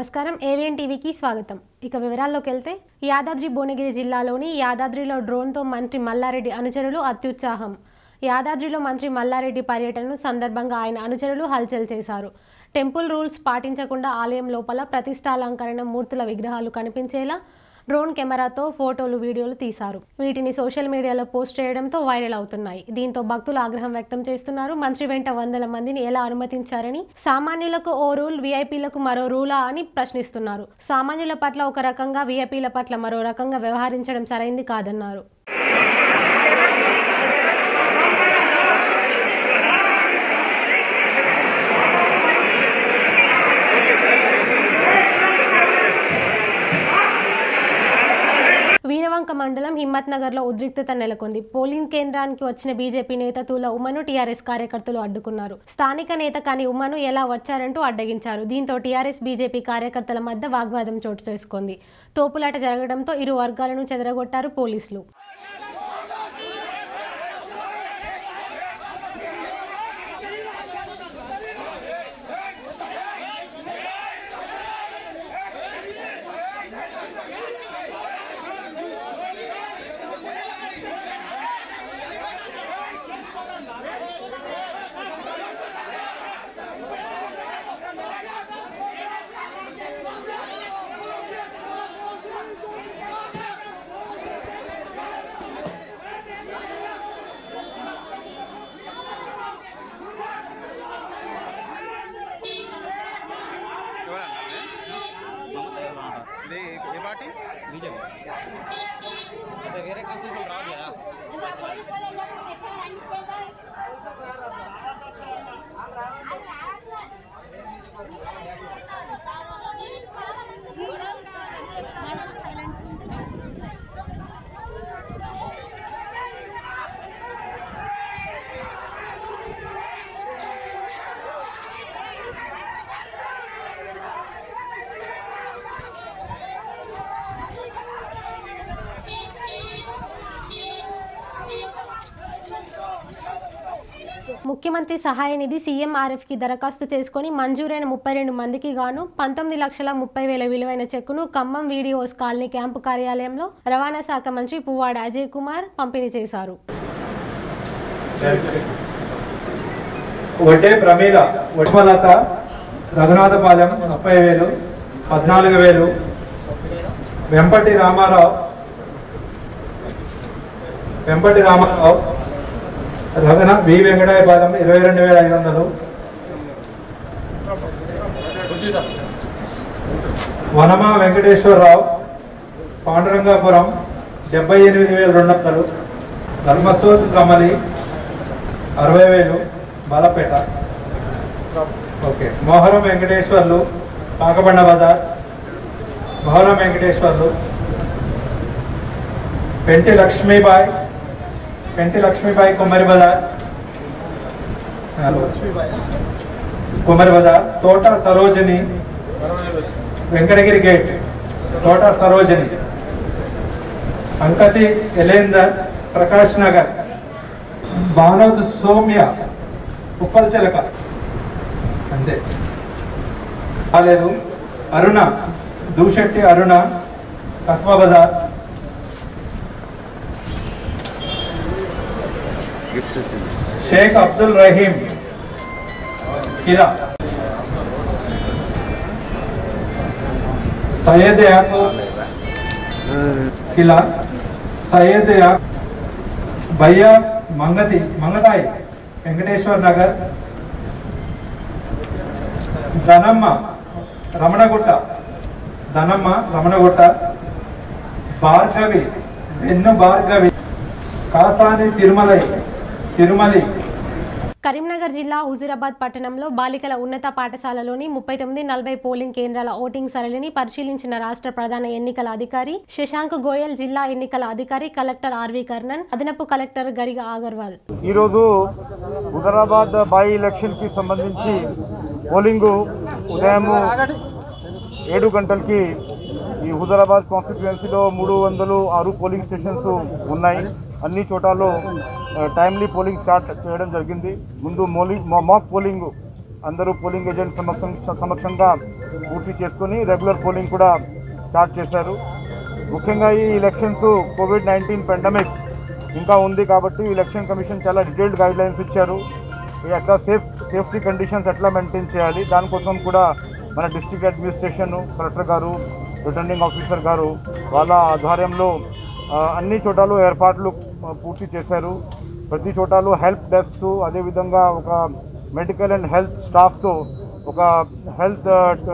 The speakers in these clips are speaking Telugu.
నమస్కారం ఏవిఎన్ టీవీకి స్వాగతం ఇక వివరాల్లోకి వెళ్తే యాదాద్రి భువనగిరి జిల్లాలోని యాదాద్రిలో డ్రోన్తో మంత్రి మల్లారెడ్డి అనుచరులు అత్యుత్సాహం యాదాద్రిలో మంత్రి మల్లారెడ్డి పర్యటన సందర్భంగా ఆయన అనుచరులు హల్చల్ చేశారు టెంపుల్ రూల్స్ పాటించకుండా ఆలయం లోపల ప్రతిష్టాలంకరణ మూర్తుల విగ్రహాలు కనిపించేలా డ్రోన్ కెమెరాతో ఫోటోలు వీడియోలు తీశారు వీటిని సోషల్ మీడియాలో పోస్ట్ చేయడంతో వైరల్ అవుతున్నాయి దీంతో భక్తులు ఆగ్రహం వ్యక్తం చేస్తున్నారు మంత్రి వెంట వందల మందిని ఎలా అనుమతించారని సామాన్యులకు ఓ రూల్ వీఐపీలకు మరో రూలా అని ప్రశ్నిస్తున్నారు సామాన్యుల పట్ల ఒక రకంగా వీఐపీల పట్ల మరో రకంగా వ్యవహరించడం సరైంది కాదన్నారు వీరవంక మండలం హిమ్మత్ నగర్ లో ఉద్రిక్తత నెలకొంది పోలింగ్ కేంద్రానికి వచ్చిన బీజేపీ నేత తూల ఉమ్మను టీఆర్ఎస్ కార్యకర్తలు అడ్డుకున్నారు స్థానిక నేత కాని ఉమ్మను ఎలా వచ్చారంటూ అడ్డగించారు దీంతో టీఆర్ఎస్ బీజేపీ కార్యకర్తల మధ్య వాగ్వాదం చోటు చేసుకుంది తోపులాట జరగడంతో ఇరు వర్గాలను చెదరగొట్టారు పోలీసులు ఇది ఏ పార్టీ బీజేపీ అంటే వేరే కాన్స్టిట్యూషన్ రాదు కదా ముఖ్యమంత్రి సహాయ నిధి సీఎంఆర్ఎఫ్ కి దరఖాస్తు చేసుకుని మంజూరైన ముప్పై రెండు మందికి గాను పంతొమ్మిది లక్షల ముప్పై వేల విలువైన చెక్కును ఖమ్మం వీడియోస్ కాలనీ క్యాంపు కార్యాలయంలో రవాణా శాఖ మంత్రి పువ్వాడ అజయ్ కుమార్ పంపిణీ చేశారు వడ్డే ప్రమీల వడ్మలత రఘునాథపాలెం ముప్పై వేలు పద్నాలుగు వేలు వెంపటి రామారావు వెంపటి రామారావు రఘున వి వెంకటాయపాలెం ఇరవై రెండు వేల ఐదు వందలు వనమా వెంకటేశ్వరరావు పాండురంగాపురం డెబ్బై ఎనిమిది వేల రెండు వందలు ధర్మసూత్ కమలి అరవై వేలు బాలపేట ఓకే మోహరం వెంకటేశ్వర్లు కాకబండ బజార్ మోహరం వెంకటేశ్వర్లు పెంటి లక్ష్మీబాయ్ పెంటి లక్ష్మీబాయ్ కుమ్మరి బజార్ హలో. కుమ్మరి బజార్ తోట సరోజిని వెంకటగిరి గేట్ తోట సరోజిని అంకతి ఎలేందర్ ప్రకాష్ నగర్ బానోద్ సౌమ్య ఉప్పల్ చిలక అంతే కాలేదు అరుణ దూశెట్టి అరుణ కస్బా బజార్ షేక్ అబ్దుల్ రహీం కిరా సయ్యద్ యాకూబ్ కిలా సయ్యద్ యా భయ్యా మంగతి మంగతాయి వెంకటేశ్వర్ నగర్ ధనమ్మ రమణగుట్ట ధనమ్మ రమణగుట్ట భార్గవి వెన్ను భార్గవి కాసాని తిరుమలై తిరుమలి కరీంనగర్ జిల్లా హుజూరాబాద్ పట్టణంలో బాలికల ఉన్నత పాఠశాలలోని ముప్పై తొమ్మిది నలభై పోలింగ్ కేంద్రాల ఓటింగ్ సరళిని పరిశీలించిన రాష్ట్ర ప్రధాన ఎన్నికల అధికారి శశాంక్ గోయల్ జిల్లా ఎన్నికల అధికారి కలెక్టర్ ఆర్వి కర్ణన్ అదనపు కలెక్టర్ గరిగ ఆగర్వాల్ ఈరోజు హుదరాబాద్ బై ఎలక్షన్కి సంబంధించి పోలింగు ఉదయం ఏడు గంటలకి ఈ హుదరాబాద్ కాన్స్టిట్యుయెన్సీలో మూడు వందలు ఆరు పోలింగ్ స్టేషన్స్ ఉన్నాయి అన్ని చోటాల్లో టైమ్లీ పోలింగ్ స్టార్ట్ చేయడం జరిగింది ముందు మోలింగ్ మాక్ పోలింగ్ అందరూ పోలింగ్ ఏజెంట్ సమక్షం సమక్షంగా పూర్తి చేసుకొని రెగ్యులర్ పోలింగ్ కూడా స్టార్ట్ చేశారు ముఖ్యంగా ఈ ఎలక్షన్స్ కోవిడ్ నైన్టీన్ పెండమిక్ ఇంకా ఉంది కాబట్టి ఎలక్షన్ కమిషన్ చాలా డీటెయిల్డ్ గైడ్ లైన్స్ ఇచ్చారు ఈ ఎట్లా సేఫ్ సేఫ్టీ కండిషన్స్ ఎట్లా మెయింటైన్ చేయాలి దానికోసం కూడా మన డిస్ట్రిక్ట్ అడ్మినిస్ట్రేషన్ కలెక్టర్ గారు రిటర్నింగ్ ఆఫీసర్ గారు వాళ్ళ ఆధ్వర్యంలో ఆ, అన్ని చోటాలు ఏర్పాట్లు ఆ, పూర్తి చేశారు ప్రతి చోటాలు హెల్ప్ డెస్క్ అదేవిధంగా ఒక మెడికల్ అండ్ హెల్త్ స్టాఫ్తో ఒక హెల్త్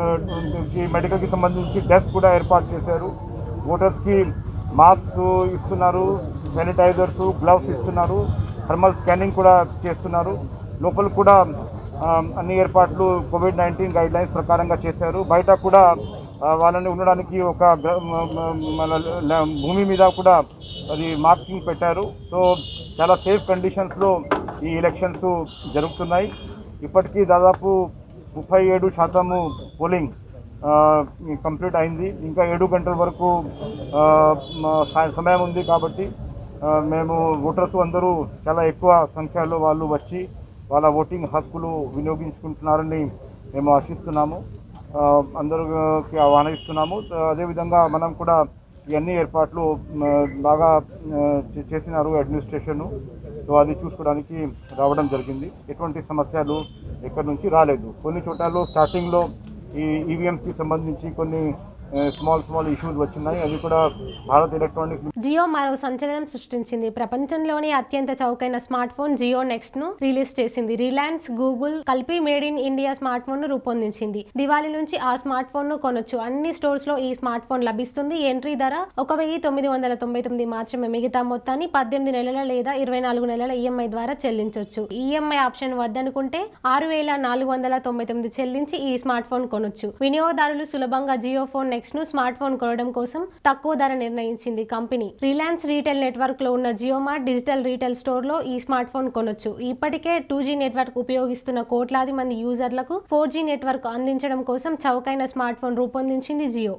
కి మెడికల్కి సంబంధించి డెస్క్ కూడా ఏర్పాటు చేశారు ఓటర్స్కి మాస్క్స్ ఇస్తున్నారు శానిటైజర్స్ గ్లవ్స్ ఇస్తున్నారు థర్మల్ స్కానింగ్ కూడా చేస్తున్నారు లోపల కూడా ఆ, అన్ని ఏర్పాట్లు కోవిడ్ నైన్టీన్ గైడ్ లైన్స్ ప్రకారంగా చేశారు బయట కూడా ఆ, వాళ్ళని ఉండడానికి ఒక గ్ర- మ- మ- మన ల- భూమి మీద కూడా అది మార్కింగ్ పెట్టారు సో చాలా సేఫ్ కండిషన్స్లో ఈ ఎలక్షన్స్ జరుగుతున్నాయి ఇప్పటికీ దాదాపు ముప్పై ఏడు శాతము పోలింగ్ ఆ, కంప్లీట్ అయింది ఇంకా ఏడు గంటల వరకు ఆ, మ- సా- సమయం ఉంది కాబట్టి ఆ, మేము ఓటర్స్ అందరూ చాలా ఎక్కువ సంఖ్యలో వాళ్ళు వచ్చి వాళ్ళ ఓటింగ్ హక్కులు వినియోగించుకుంటున్నారని మేము ఆశిస్తున్నాము ఆ, అందరికి ఆహ్వానిస్తున్నాము ఆ, అదేవిధంగా మనం కూడా ఈ అన్ని ఏర్పాట్లు మ, బాగా ఆ, చే- చేసినారు అడ్మినిస్ట్రేషన్ సో అది చూసుకోవడానికి రావడం జరిగింది ఎటువంటి సమస్యలు ఎక్కడి నుంచి రాలేదు కొన్ని చోట్ల స్టార్టింగ్లో ఈ ఈవీఎంస్కి సంబంధించి కొన్ని స్మాల్ స్మాల్ ఇష్యూస్ వచ్చినాయి అవి కూడా భారత్ ఎలక్ట్రానిక్ జియో మరో సంచలనం సృష్టించింది ప్రపంచంలోనే అత్యంత చౌకైన స్మార్ట్ ఫోన్ జియో నెక్స్ట్ ను రిలీజ్ చేసింది రిలయన్స్ గూగుల్ కలిపి made in India smartphone ను రూపొందించింది దివాళీ నుంచి ఆ స్మార్ట్ ఫోన్ ను కొనొచ్చు అన్ని స్టోర్స్ లో ఈ స్మార్ట్ ఫోన్ లభిస్తుంది ఎంట్రీ ధర ఒక వెయ్యి తొమ్మిది వందల తొంభై తొమ్మిది మాత్రమే మిగతా మొత్తాన్ని పద్దెనిమిది నెలల లేదా ఇరవై నాలుగు నెలల ఈఎంఐ ద్వారా చెల్లించవచ్చు ఈఎంఐ ఆప్షన్ వద్దనుకుంటే ఆరు వేల నాలుగు వందల తొంభై తొమ్మిది చెల్లించి ఈ స్మార్ట్ ఫోన్ కొనొచ్చు వినియోగదారులు సులభంగా జియో ఫోన్ నెక్స్ట్ ను స్మార్ట్ ఫోన్ కొనడం కోసం తక్కువ ధర నిర్ణయించింది కంపెనీ రిలయన్స్ రీటైల్ నెట్వర్క్ లో ఉన్న Jio mart digital retail store లో ఈ స్మార్ట్ ఫోన్ కొనొచ్చు ఇప్పటికే టూ జీ నెట్వర్క్ ఉపయోగిస్తున్న కోట్లాది మంది యూజర్లకు ఫోర్ జీ నెట్వర్క్ అందించడం కోసం చౌకైన స్మార్ట్ ఫోన్ రూపొందించింది జియో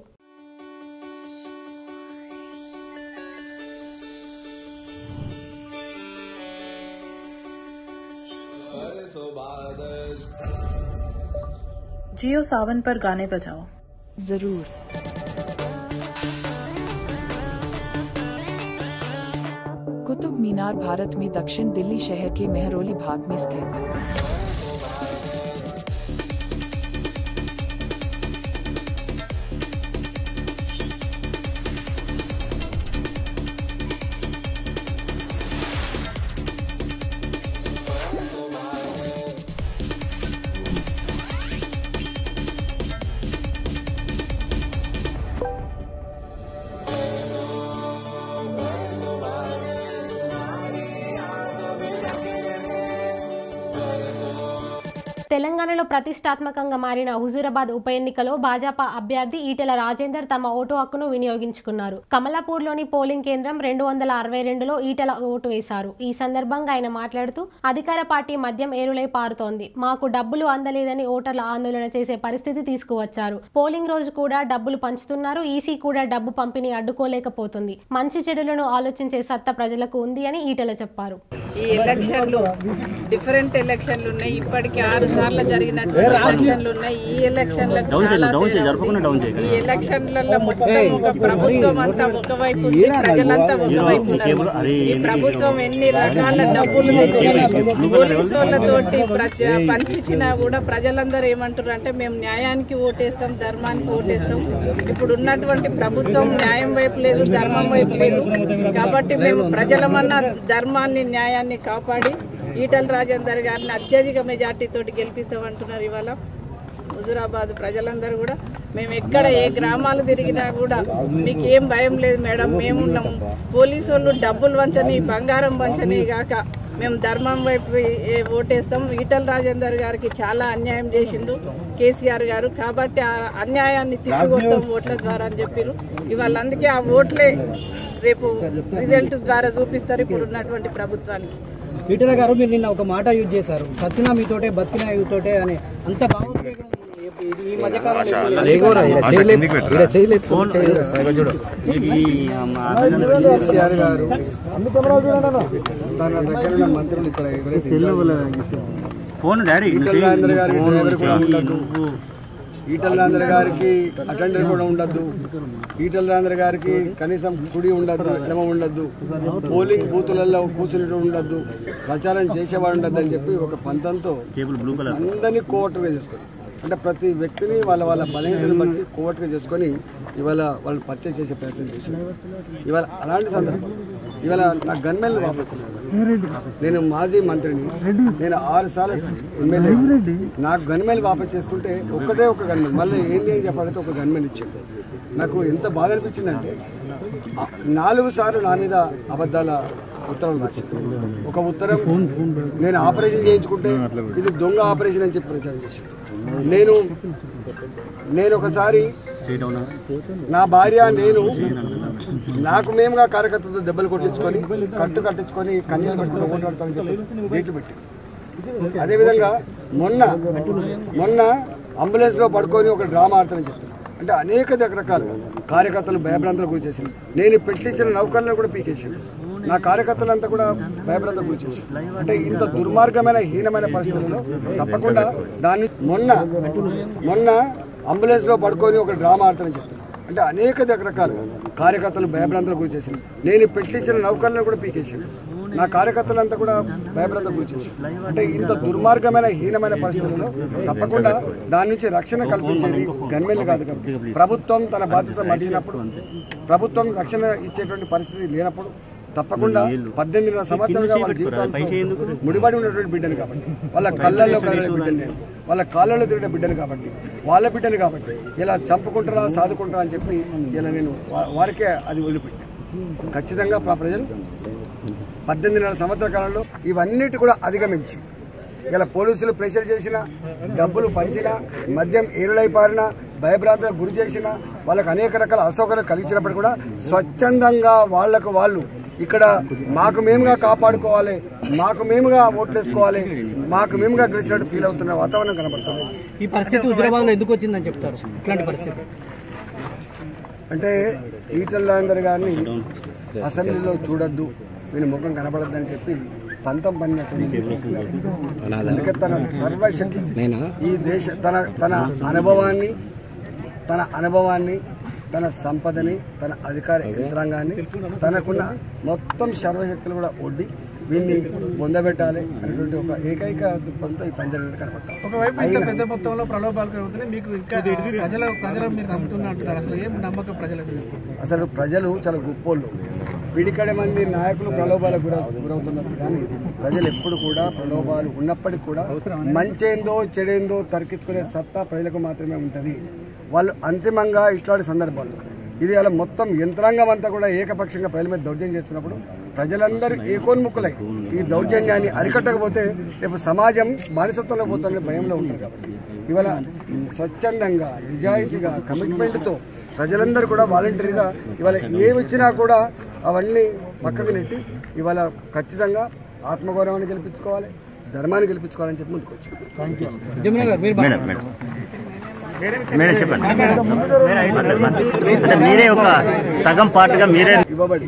जियो सावन पर गाने बजाओ जरूर कुतुब मीनार भारत में दक्षिण दिल्ली शहर के मेहरौली भाग में स्थित తెలంగాణలో ప్రతిష్టాత్మకంగా మారిన హుజూరాబాద్ ఉప ఎన్నికలో భాజపా అభ్యర్థి ఈటెల రాజేందర్ తమ ఓటు హక్కును వినియోగించుకున్నారు కమలాపూర్లోని పోలింగ్ కేంద్రం రెండు వందల అరవై రెండులో ఈటెల ఓటు వేశారు ఈ సందర్భంగా ఆయన మాట్లాడుతూ అధికార పార్టీ మద్యం ఏరులై పారుతోంది మాకు డబ్బులు అందలేదని ఓటర్ల ఆందోళన చేసే పరిస్థితి తీసుకువచ్చారు పోలింగ్ రోజు కూడా డబ్బులు పంచుతున్నారు ఈసీ కూడా డబ్బు పంపిణీ అడ్డుకోలేకపోతుంది మంచి చెడులను ఆలోచించే సత్తా ప్రజలకు ఉంది అని ఈటెల చెప్పారు ఈ ఎలక్షన్లు డిఫరెంట్ ఎలక్షన్లు ఉన్నాయి ఇప్పటికి ఆరు సార్లు జరిగినటువంటి ఎలక్షన్లు ఉన్నాయి ఈ ఎలక్షన్లకు చాలా తేడా ఉంది. ఈ ఎలక్షన్లలో మొత్తం ఒక ప్రభుత్వం అంతా ఒకవైపు ఉంది ప్రజలంతా ఒకవైపు ఉన్నారు ఈ ప్రభుత్వం ఎన్ని రకాల డబ్బులు తెచ్చి పోలీసు వాళ్ళతోటి ప్రజ- పంచిచ్చినా కూడా ప్రజలందరూ ఏమంటారు అంటే మేము న్యాయానికి ఓటేస్తాం ధర్మానికి ఓటేస్తాం ఇప్పుడు ఉన్నటువంటి ప్రభుత్వం న్యాయం వైపు లేదు ధర్మం వైపు లేదు కాబట్టి మేము ప్రజలమన్న ధర్మాన్ని న్యాయాన్ని కాపాడి ఈటల రాజేందర్ గారిని అత్యధిక మెజార్టీతోటి గెలిపిస్తామంటున్నారు ఇవాళ హుజురాబాద్ ప్రజలందరూ కూడా మేము ఎక్కడ ఏ గ్రామాలు తిరిగినా కూడా మీకు ఏం భయం లేదు మేడం మేమున్నాము పోలీసు వాళ్ళు డబ్బులు వంచని బంగారం వంచని గాక మేము ధర్మం వైపు ఏ- ఓటేస్తాం ఈటల రాజేందర్ గారికి చాలా అన్యాయం చేసిండు కేసీఆర్ గారు కాబట్టి ఆ అన్యాయాన్ని తీసుకొస్తాం ఓట్ల ద్వారా అని చెప్పారు ఇవాళ అందుకే ఆ ఓట్లే రేపు రిజల్ట్ ద్వారా చూపిస్తారు ఇప్పుడు ఉన్నటువంటి ప్రభుత్వానికి ఈటల గారు మీరు నిన్న ఒక మాట యూజ్ చేశారు సత్యనా మీతోటే బతికినా మీతోటే అని అంత భావోద్వేగం ఇది ఈ మధ్య కాలంలో కేసీఆర్ గారు తన దగ్గర ఉన్న మంత్రులు ఇక్కడ ఎవరైతే ఫోన్ డాడీ ఈటల రాజేందర్ గారికి డ్రైవర్ కూడా ఉండదు ఈటల రాజేంద్ర గారికి అటెండర్ కూడా ఉండద్దు ఈటల రాజేంద్ర గారికి కనీసం కుడి ఉండద్దు ఎడమ ఉండద్దు పోలింగ్ బూతులలో కూర్చుని ఉండద్దు ప్రచారం చేసేవాడు ఉండద్దు అని చెప్పి ఒక పంతంతో అందరినీ కోవట్టుగా చేసుకొని అంటే ప్రతి వ్యక్తిని వాళ్ళ వాళ్ళ బలహీనతను బట్టి కోవట్టుగా చేసుకొని ఇవాళ వాళ్ళు పర్చేజ్ చేసే ప్రయత్నం చేశారు ఇవాళ అలాంటి సందర్భం ఇవాళ నా గన్మెన్ వాపస్ తీసుకున్నాను నేను మాజీ మంత్రిని నేను ఆరు సార్లు ఎమ్మెల్యే నాకు గన్మెన్ వాపస్ చేసుకుంటే ఒక్కటే ఒక గన్మెన్ మళ్ళీ ఏంటి అని చెప్పాలంటే ఒక గన్మెన్ ఇచ్చాడు నాకు ఎంత బాధ అనిపించిందంటే ఆ నాలుగు సార్లు నా మీద అబద్ధాల ఉత్తరం రాశారు ఒక ఉత్తరం నేను ఆపరేషన్ చేయించుకుంటే ఇది దొంగ ఆపరేషన్ అని చెప్పి ప్రచారం చేశాను నేను నేను ఒకసారి నా భార్య నేను నాకు మేముగా కార్యకర్తలతో దెబ్బలు కొట్టించుకొని కట్టు కట్టించుకొని కన్నీళ్ళు పెట్టుకుని ఓటు పడతామని చెప్పి డేట్లు పెట్టి అదేవిధంగా మొన్న మొన్న అంబులెన్స్ లో పడుకొని ఒక డ్రామా ఆడతానని చెప్పి అంటే అనేక రకరకాల కార్యకర్తలు భయభ్రాంతులకు గురి చేశాను నేను పెట్టించిన నౌకర్లను కూడా పీకేశాను నా కార్యకర్తలంతా కూడా భయభ్రాంతులకు గురి చేశాను అంటే ఇంత దుర్మార్గమైన హీనమైన పరిస్థితుల్లో తప్పకుండా దాన్ని మొన్న మొన్న అంబులెన్స్ లో పడుకొని ఒక డ్రామా ఆడతానని చెప్పి అంటే అనేక రకరకాల కార్యకర్తలు భయభ్రాంతులకు గురి చేశాను నేను పెట్టించిన నౌకర్లను కూడా పీకేశాను నా కార్యకర్తలంతా కూడా భయభ్రాంతులకు గురి చేశాను అంటే ఇంత దుర్మార్గమైన హీనమైన పరిస్థితుల్లో తప్పకుండా దాని నుంచి రక్షణ కల్పించేది గన్మెన్లు కాదు కాబట్టి ప్రభుత్వం తన బాధ్యత మర్చినప్పుడు ప్రభుత్వం రక్షణ ఇచ్చేటువంటి పరిస్థితి లేనప్పుడు తప్పకుండా పద్దెనిమిది సంవత్సరాలుగా వాళ్ళ జీవితాలు ముడిపడి ఉన్నటువంటి బిడ్డను కాబట్టి వాళ్ళ కళ్ళల్లో కదిలే బిడ్డను నేను వాళ్ళ కాళ్ళలో తిరిగే బిడ్డను కాబట్టి వాళ్ళ బిడ్డను కాబట్టి ఇలా చంపుకుంటారా సాదుకుంటారా అని చెప్పి ఇలా నేను వా- వారికే అది వదిలిపెట్టాను ఖచ్చితంగా ప్ర- ప్రజలు పద్దెనిమిదిన్నర సంవత్సరాల కాలంలో ఇవన్నిటి కూడా అధిగమించి ఇలా పోలీసులు ప్రెషర్ చేసిన డబ్బులు పంచినా మద్యం ఏరులై పారినా భయభ్రాంతులకు గురి చేసిన వాళ్ళకు అనేక రకాల అసౌకర్యాలు కలిగించినప్పుడు కూడా స్వచ్ఛందంగా వాళ్లకు వాళ్ళు ఇక్కడ మాకు మేముగా కాపాడుకోవాలి మాకు మేముగా ఓట్లేసుకోవాలి మాకు మేముగా గెలిచినట్టు ఫీల్ అవుతున్న వాతావరణం కనబడుతుంది ఈ పరిస్థితి హుజరాబాద్ లో ఎందుకు వచ్చిందని చెప్తారు ఇట్లాంటి పరిస్థితి అంటే ఈటల రాజేందర్ గారిని అసెంబ్లీలో చూడొద్దు వీని ముఖం కనబడద్దని చెప్పి పంతం పడినటువంటి అందుకే తన సర్వశక్తి ఈ దేశ తన తన అనుభవాన్ని తన అనుభవాన్ని తన సంపదని తన అధికార యంత్రాంగాన్ని తనకున్న మొత్తం సర్వశక్తులు కూడా ఒడ్డి వీన్ని పొందబెట్టాలి అనేటువంటి ఒక ఏకైక దృక్పథంతో ఈ పంజాబ్ కనబడతాం ఒకవైపు ఇంత పెద్ద మొత్తంలో ప్రలోభాలు కలుగుతున్నాయి మీకు ఇంకా ప్రజల ప్రజలు మీరు నమ్ముతున్నా అంటున్నారు అసలు ఏం నమ్మకం ప్రజలకు అసలు ప్రజలు చాలా గొప్పోళ్ళు పిడికడ మంది నాయకులు ప్రలోభాలకు గుర గురవుతున్నారు కానీ ప్రజలు ఎప్పుడు కూడా ప్రలోభాలు ఉన్నప్పటికీ కూడా మంచేందో చెడేందో తర్కించుకునే సత్తా ప్రజలకు మాత్రమే ఉంటుంది వాళ్ళు అంతిమంగా ఇట్లాంటి సందర్భాలు ఇది అలా మొత్తం యంత్రాంగం అంతా కూడా ఏకపక్షంగా ప్రజల మీద దౌర్జన్యం చేస్తున్నప్పుడు ప్రజలందరూ ఏకోన్ముఖులై ఈ దౌర్జన్యాన్ని అరికట్టకపోతే రేపు సమాజం బానిసత్వంలో పోతుందనే భయంలో ఉంటారు కాబట్టి ఇవాళ స్వచ్ఛందంగా నిజాయితీగా కమిట్మెంట్తో ప్రజలందరూ కూడా వాలంటరీగా ఇవాళ ఏమి ఇచ్చినా కూడా అవన్నీ పక్కకు నెట్టి ఇవాళ ఖచ్చితంగా ఆత్మగౌరవాన్ని గెలిపించుకోవాలి ధర్మాన్ని గెలిపించుకోవాలని చెప్పి ముందుకు వచ్చింది జమున గారు మీరు మేడం మేడం మేడం చెప్పండి అంటే మీరే ఒక సగం పార్ట్గా మీరే ఇవ్వబడి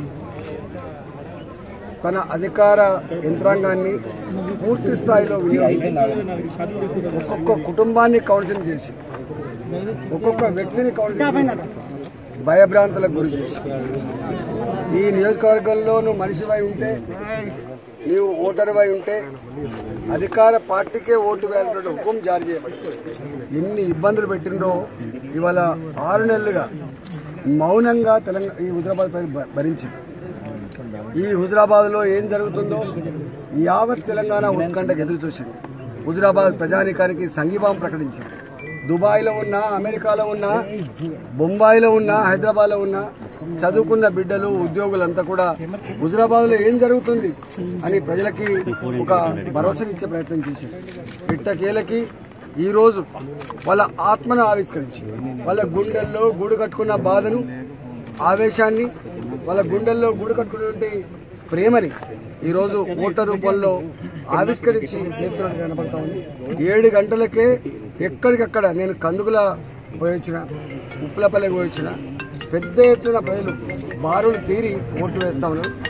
తన అధికార యంత్రాంగాన్ని పూర్తి స్థాయిలో వినియోగించి ఒక్కొక్క కుటుంబాన్ని కౌన్సిలింగ్ చేసి ఒక్కొక్క వ్యక్తిని కౌన్సిలింగ్ చేసి భయభ్రాంతులకు గురి చేసి ఈ నియోజకవర్గంలో నువ్వు మనిషివై ఉంటే నీవు ఓటరువై ఉంటే అధికార పార్టీకే ఓటు వేయాలన్నటువంటి హుకుం జారీ చేయబడింది ఎన్ని ఇబ్బందులు పెట్టిండ్రో ఇవాళ ఆరు నెలలుగా మౌనంగా తెలంగాణ ఈ హుజరాబాద్ ప్రజలు భ- భరించింది ఈ హుజరాబాద్లో ఏం జరుగుతుందో యావత్ తెలంగాణ ఉత్కంఠకు ఎదురు చూసింది హుజరాబాద్ ప్రజానికానికి సంఘీభావం ప్రకటించింది దుబాయ్లో ఉన్న అమెరికాలో ఉన్న బొంబాయిలో ఉన్న హైదరాబాద్లో ఉన్న చదువుకున్న బిడ్డలు ఉద్యోగులంతా కూడా హుజరాబాద్లో ఏం జరుగుతుంది అని ప్రజలకి ఒక భరోసానిచ్చే ప్రయత్నం చేసింది పిట్టకేలకి ఈ రోజు వాళ్ళ ఆత్మను ఆవిష్కరించి వాళ్ళ గుండెల్లో గూడు కట్టుకున్న బాధను ఆవేశాన్ని వాళ్ళ గుండెల్లో గూడు కట్టుకున్నటువంటి ప్రేమని ఈరోజు ఓటర్ రూపంలో ఆవిష్కరించి చేస్తున్నట్టు కనపడతా ఉంది ఏడు గంటలకే ఎక్కడికక్కడ నేను కందుకుల పోయి వచ్చిన ఉప్పులపల్లికి పోయి వచ్చిన పెద్ద ఎత్తున ప్రజలు బారులు తీరి ఓట్లు వేస్తా ఉన్నారు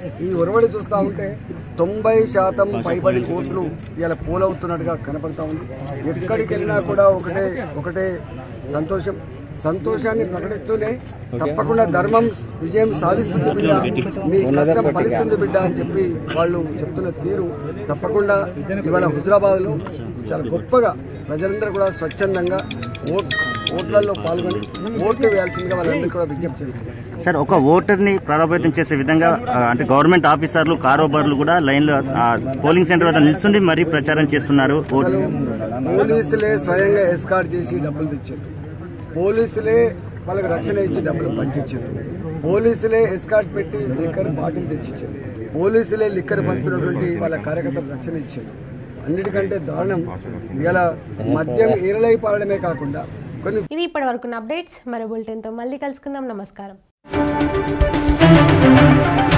ఈ ఒరవడి చూస్తూ ఉంటే తొంభై శాతం పైబడి ఓట్లు ఇలా పోలవుతున్నట్టుగా కనపడతా ఉంది ఎక్కడికి వెళ్ళినా కూడా ఒకటే ఒకటే సంతోషం సంతోషాన్ని ప్రకటిస్తూనే తప్పకుండా ధర్మం విజయం సాధిస్తుంది బిడ్డ మీ కష్టం ఫలిస్తుంది బిడ్డ అని చెప్పి వాళ్ళు చెప్తున్న తీరు తప్పకుండా ఇవాళ హుజరాబాద్లో చాలా గొప్పగా ప్రజలందరూ కూడా స్వచ్ఛందంగా ఓట్ ఓట్లలో పాల్గొని ఓట్లు వేయాల్సిందిగా వాళ్ళందరూ కూడా విజ్ఞప్తి చేస్తున్నారు సార్ ఒక ఓటర్ని ప్రభావితం చేసే విధంగా ఆ, అంటే గవర్నమెంట్ ఆఫీసర్లు కారోబార్లు కూడా లైన్లో ఆ, పోలింగ్ సెంటర్ వద్ద నిల్చుండి మరీ ప్రచారం చేస్తున్నారు ఓటు పోలీసులే స్వయంగా ఎస్కార్ట్ చేసి డబ్బులు తెచ్చారు పోలీసులే వాళ్ళకి రక్షణ ఇచ్చి డబ్బులు పంచిచ్చారు పోలీసులే ఎస్కార్ట్ పెట్టి లిక్కర్ బాటిల్ తెచ్చిచ్చారు పోలీసులే లిక్కర్ పంచుతున్నటువంటి వాళ్ళ కార్యకర్తలు రక్షణ ఇచ్చారు అన్నిటికంటే దారుణం ఇలా మద్యం ఈరలై పాడడమే కాకుండా కొన్ని ఇవి ఇప్పటి వరకున్న అప్డేట్స్ మరో బులెటిన్తో మళ్ళీ కలుసుకుందాం నమస్కారం